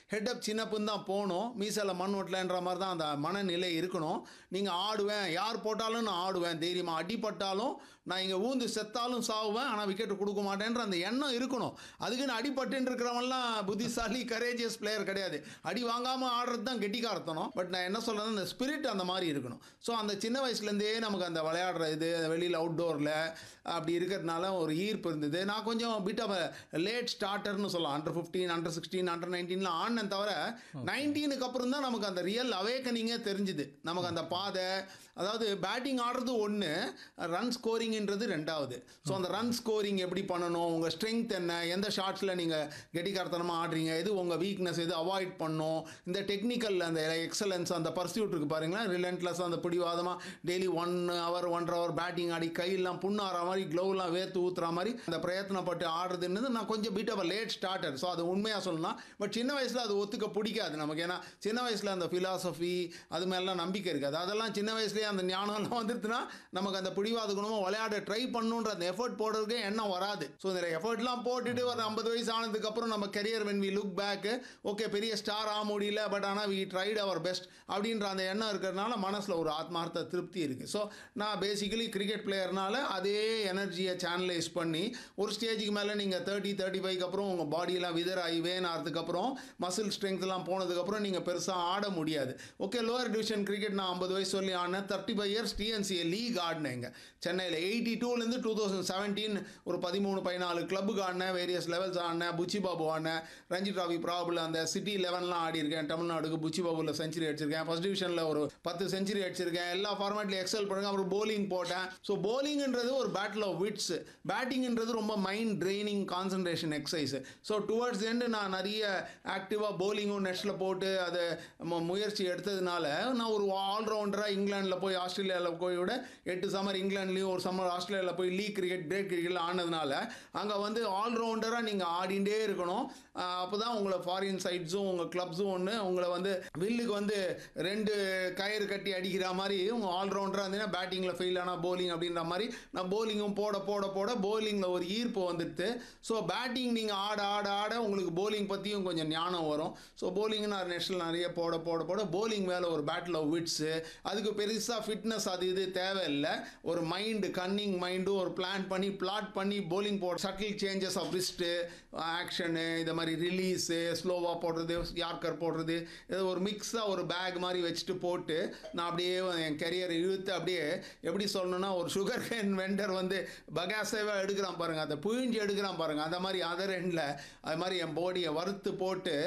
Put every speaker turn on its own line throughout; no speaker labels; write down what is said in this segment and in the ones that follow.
head அப் சின்னப்புன்னு தான் போகணும் மீசையில் மண் ஒட்டலன்ற மாதிரி தான் அந்த மனநிலை இருக்கணும் நீங்கள் ஆடுவேன் யார் போட்டாலும் நான் ஆடுவேன் தைரியமாக அடிபட்டாலும் நான் இங்கே ஊந்து செத்தாலும் சாவுவேன் ஆனால் விக்கெட் கொடுக்க மாட்டேன்ற அந்த எண்ணம் இருக்கணும் அதுக்குன்னு அடிபட்டுன்னு இருக்கிறவன்லாம் புத்திசாலி கரேஜியஸ் பிளேயர் கிடையாது அடி வாங்காமல் ஆடுறது தான் கெட்டிக்காரத்தனம் பட் நான் என்ன சொல்கிறேன் அந்த ஸ்பிரிட் அந்த மாதிரி இருக்கணும் ஸோ அந்த சின்ன வயசுலேருந்தே நமக்கு அந்த விளையாடுற இது வெளியில் அவுட்டோரில் அப்படி இருக்கிறதுனால ஒரு ஈர்ப்பு இருந்தது நான் கொஞ்சம் பிட் ஆஃப் லேட் ஸ்டார்டர்னு சொல்லலாம் under fifteen under sixteen under நைன்டீன்லாம் ஆடினேன் தவிர நைன்டீனுக்கு அப்புறம் தான் நமக்கு அந்த ரியல் அவேக்கனிங்கே தெரிஞ்சுது நமக்கு அந்த பாதை அதாவது பேட்டிங் ஆடுறது ஒன்று ரன் ஸ்கோரிங்ன்றது ரெண்டாவது ஸோ அந்த ரன் ஸ்கோரிங் எப்படி பண்ணணும் உங்கள் ஸ்ட்ரென்த் என்ன எந்த ஷாட்ஸில் நீங்கள் கெட்டிக்காரத்தனமாக ஆடுறீங்க எது உங்கள் வீக்னஸ் எது அவாய்ட் பண்ணணும் இந்த டெக்னிக்கல் அந்த எக்ஸலன்ஸ் அந்த பர்சியூட் இருக்குது பாருங்களேன் ரிலன்ட்லஸ் அந்த பிடிவாதமாக டெய்லி ஒன் ஹவர் ஒன்றரை ஹவர் பேட்டிங் ஆடி கையெல்லாம் புண்ணாற மாதிரி க்ளோவ்லாம் வேர்த்து ஊற்றுற மாதிரி அந்த பிரயத்தனப்பட்டு ஆடுறதுன்றது நான் கொஞ்சம் bit of late starter so அது உண்மையாக சொல்லலாம் பட் சின்ன வயசில் அது ஒத்துக்க பிடிக்காது நமக்கு ஏன்னா சின்ன வயசில் அந்த ஃபிலாசபி அது மேலாம் நம்பிக்கை இருக்காது அதெல்லாம் சின்ன வயசுலேயே அந்த ஞானம்லாம் வந்துருச்சுன்னா நமக்கு அந்த பிடிவாத குணமாக விளையாட ட்ரை பண்ணுன்ற அந்த எஃபர்ட் போடுறதுக்கு எண்ணம் வராது ஸோ இந்த எஃபர்ட்லாம் போட்டுட்டு ஒரு ஐம்பது வயசு ஆனதுக்கப்புறம் நம்ம career when we look back okay பெரிய ஸ்டார் ஆக முடியல பட் ஆனால் வி ட்ரைட் அவர் பெஸ்ட் அப்படின்ற அந்த எண்ணம் இருக்கிறதுனால மனசில் ஒரு ஆத்மார்த்த திருப்தி இருக்குது ஸோ நான் பேசிக்கலி கிரிக்கெட் பிளேயர்னால அதே எனர்ஜியை சேனலைஸ் பண்ணி ஒரு ஸ்டேஜுக்கு மேலே நீங்கள் தேர்ட்டி தேர்ட்டி ஃபைவ்க்கு அப்புறம் உங்கள் பாடியெல்லாம் விதர் ஆகி வேன் ஆகிறதுக்கப்புறம் மசில் ஸ்ட்ரென்த்லாம் போனதுக்கப்புறம் நீங்கள் பெருசாக ஆட முடியாது ஓகே லோவர் டிவிஷன் கிரிக்கெட் நான் ஐம்பது வயசு சொல்லி ஆடினேன் thirty five years TNCA league ஆடினேங்க சென்னையில் எயிட்டி டூலேருந்து டூ தௌசண்ட் செவன்டீன் ஒரு பதிமூணு பதினாலு கிளப்புக்கு ஆடினேன் வேரியஸ் லெவல்ஸ் ஆடினேன் புச்சி பாபு ஆடினேன் ரஞ்சி ட்ராஃபி ப்ராபிள் அந்த சிட்டி லெவன்லாம் ஆடி இருக்கேன் தமிழ்நாடுக்கு புச்சி பாபுவில் செஞ்சுரி அடிச்சிருக்கேன் ஃபர்ஸ்ட் டிவிஷனில் ஒரு பத்து செஞ்சுரி அடிச்சிருக்கேன் எல்லா ஃபார்மேட்லையும் எக்ஸல் பண்ணுங்க அப்புறம் bowling போட்டேன் ஸோ bowlingன்றது ஒரு பேட்டில் ஆஃப் விட்ஸ் பேட்டிங்ன்றது ரொம்ப mind training concentration exercise so towards end நான் நிறைய ஆக்டிவாக bowlingகும் நெட்டில் போட்டு அதை மு- முயற்சி எடுத்ததுனால நான் ஒரு ஆல்ரவுண்டராக இங்கிலாந்தில் போய் ஆஸ்திரேலியாவில் போய் விட எட்டு சம்மர் இங்கிலாந்துலேயும் ஒரு சம்மர் ஆஸ்திரேலியாவில் போய் லீக் கிரிக்கெட் கிரேட் கிரிக்கெட்டில் ஆனதுனால அங்கே வந்து ஆல்ரவுண்டராக நீங்கள் ஆடிண்டே இருக்கணும் அப்போ தான் உங்களை ஃபாரின் சைட்ஸும் உங்கள் கிளப்ஸும் ஒன்று உங்களை வந்து வில்லுக்கு வந்து ரெண்டு கயிறு கட்டி அடிக்கிற மாதிரி உங்கள் ஆல்ரவுண்டராக இருந்தீங்கன்னா பேட்டிங்கில் ஃபெயில் ஆனால் bowling அப்படின்ற மாதிரி நான் bowlingகும் போட போட போட bowlingல ஒரு ஈர்ப்பு வந்துடுது ஸோ பேட்டிங் நீங்கள் ஆட ஆட ஆட உங்களுக்கு bowling பற்றியும் கொஞ்சம் ஞானம் வரும் ஸோ bowling நான் நெஷனல் நிறைய போட போட போட bowling மேலே ஒரு பேட்டில் ஆஃப் விட்ஸு அதுக்கு பெருசாக ஃபிட்னஸ் அது இது தேவையில்லை ஒரு மைண்டு கன்னிங் மைண்டு ஒரு பிளான் பண்ணி பிளாட் பண்ணி bowling போட subtle changes of wrist action இந்த மாதிரி ரிலீஸு ஸ்லோவாக போடுறது யார்கர் போடுறது இது ஒரு மிக்ஸாக ஒரு பேக் மாதிரி வச்சுட்டு போட்டு நான் அப்படியே என் கெரியர் இழுத்து அப்படியே எப்படி சொல்லணும்னா ஒரு சுகர் கேன் வெண்டர் வந்து பகாசேவாக எடுக்கிறான் பாருங்கள் அதை புழிஞ்சு எடுக்கிறான் பாருங்கள் அந்த மாதிரி அதர் எண்டில் அது மாதிரி என் பாடியை வறுத்து போட்டு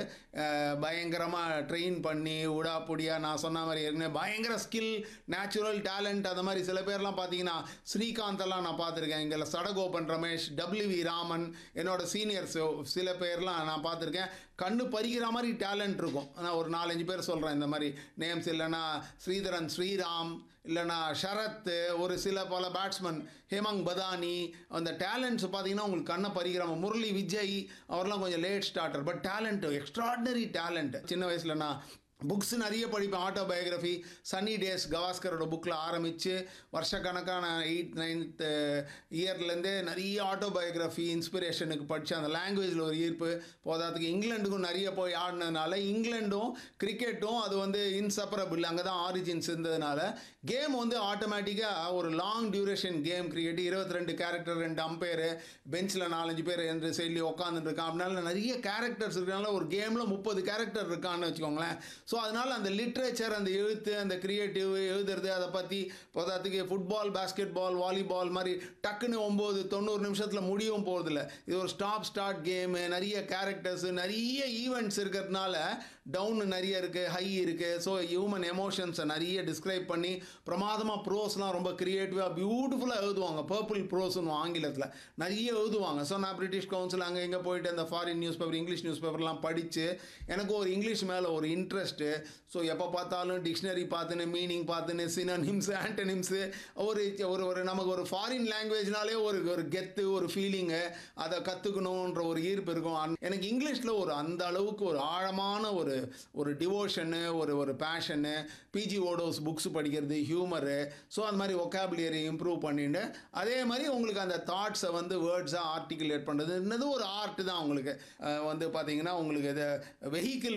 பயங்கரமாக ட்ரெயின் பண்ணி உடா புடியாக நான் சொன்ன மாதிரி ஏற்கனவே பயங்கர ஸ்கில் நேச்சுரல் டேலண்ட் அந்த மாதிரி சில பேர்லாம் பார்த்தீங்கன்னா ஸ்ரீகாந்த் எல்லாம் நான் பார்த்துருக்கேன் இங்கே சடகோபன் ரமேஷ் டபிள்யூவி ராமன் என்னோட சீனியர்ஸ் சில பேர்லாம் நான் பார்த்துருக்கேன் கண்ணு பறிக்கிற மாதிரி டேலண்ட் இருக்கும் நான் ஒரு நாலஞ்சு பேர் சொல்கிறேன் இந்த மாதிரி நேம்ஸ் இல்லைன்னா ஸ்ரீதரன் ஸ்ரீராம் இல்லைன்னா ஷரத் ஒரு சில பல பேட்ஸ்மேன் ஹேமங் பதானி அந்த டேலண்ட்ஸ் பார்த்தீங்கன்னா உங்களுக்கு கண்ணை பறிக்கிறாங்க முரளி விஜய் அவர்லாம் கொஞ்சம் late starter but talent extraordinary talent சின்ன வயசில் நான் புக்ஸ் நிறைய படிப்பேன் ஆட்டோபயோகிராஃபி சன்னி டேஸ் கவாஸ்கரோட புக்கில் ஆரம்பித்து வருஷக்கணக்கான எயிட் நைன்த் இயர்லேருந்தே நிறைய ஆட்டோபயோகிராஃபி இன்ஸ்பிரேஷனுக்கு படித்து அந்த லாங்குவேஜில் ஒரு ஈர்ப்பு போதாதுக்கு இங்கிலாண்டுக்கும் நிறைய போய் ஆடினதுனால இங்கிலாண்டும் கிரிக்கெட்டும் அது வந்து இன்சப்பரபிள் அங்கே தான் ஆரிஜின்ஸ் இருந்ததுனால கேம் வந்து ஆட்டோமேட்டிக்காக ஒரு லாங் டியூரேஷன் கேம் கிரிக்கெட் இருபத்தி ரெண்டு கேரக்டர் ரெண்டு அம்பையரு பெஞ்சில் நாலஞ்சு பேர் ரெண்டு சைட்லேயும் உட்காந்துட்டு இருக்கான் அப்படினால நிறைய கேரக்டர்ஸ் இருக்கனால ஒரு கேமில் முப்பது கேரக்டர் இருக்கான்னு வச்சுக்கோங்களேன் ஸோ அதனால் அந்த லிட்ரேச்சர் அந்த எழுத்து அந்த கிரியேட்டிவ் எழுதுறது அதை பற்றி போதாத்துக்கு ஃபுட்பால் பாஸ்கெட் பால் வாலிபால் மாதிரி டக்குன்னு ஒம்பது தொண்ணூறு நிமிஷத்தில் முடியவும் போகிறதில்ல இது ஒரு ஸ்டாப் ஸ்டார்ட் கேமு நிறைய கேரக்டர்ஸ் நிறைய ஈவெண்ட்ஸ் இருக்கிறதுனால டவுன் நிறைய இருக்குது ஹை இருக்குது ஸோ ஹியூமன் எமோஷன்ஸை நிறைய டிஸ்கிரைப் பண்ணி பிரமாதமாக ப்ரோஸ்லாம் ரொம்ப க்ரியேட்டிவாக பியூட்டிஃபுல்லாக எழுதுவாங்க பர்பிள் ப்ரோஸ்னு ஆங்கிலத்தில் நிறைய எழுதுவாங்க ஸோ நான் பிரிட்டிஷ் கவுன்சில் அங்கே இங்கே போயிட்டு அந்த foreign news paper English news பேப்பர்லாம் படித்து எனக்கு ஒரு இங்கிலீஷ் மேலே ஒரு இன்ட்ரெஸ்ட்டு ஸோ எப்போ பார்த்தாலும் டிக்ஷனரி பார்த்துன்னு மீனிங் பார்த்துன்னு சினனிம்ஸு ஆன்டனிம்ஸு ஒரு ஒரு ஒரு நமக்கு ஒரு ஃபாரின் லாங்குவேஜ்னாலே ஒரு ஒரு கெத்து ஒரு ஃபீலிங்கு அதை கற்றுக்கணுன்ற ஒரு ஈர்ப்பு இருக்கும் அன்- எனக்கு இங்கிலீஷில் ஒரு அந்த அளவுக்கு ஒரு ஆழமான ஒரு ஒரு டிவோஷனு ஒரு ஒரு பேஷனு பிஜி ஓடோஸ் புக்ஸ் படிக்கிறது ஹியூமரு ஸோ அந்த மாதிரி ஒக்காபுலியரி இம்ப்ரூவ் பண்ணிட்டு அதே மாதிரி உங்களுக்கு அந்த தாட்ஸை வந்து வேர்ட்ஸாக ஆர்டிகுலேட் பண்ணுறது என்னது ஒரு ஆர்ட் தான் உங்களுக்கு அஹ் வந்து பார்த்தீங்கன்னா உங்களுக்கு இது வெஹிக்கிள்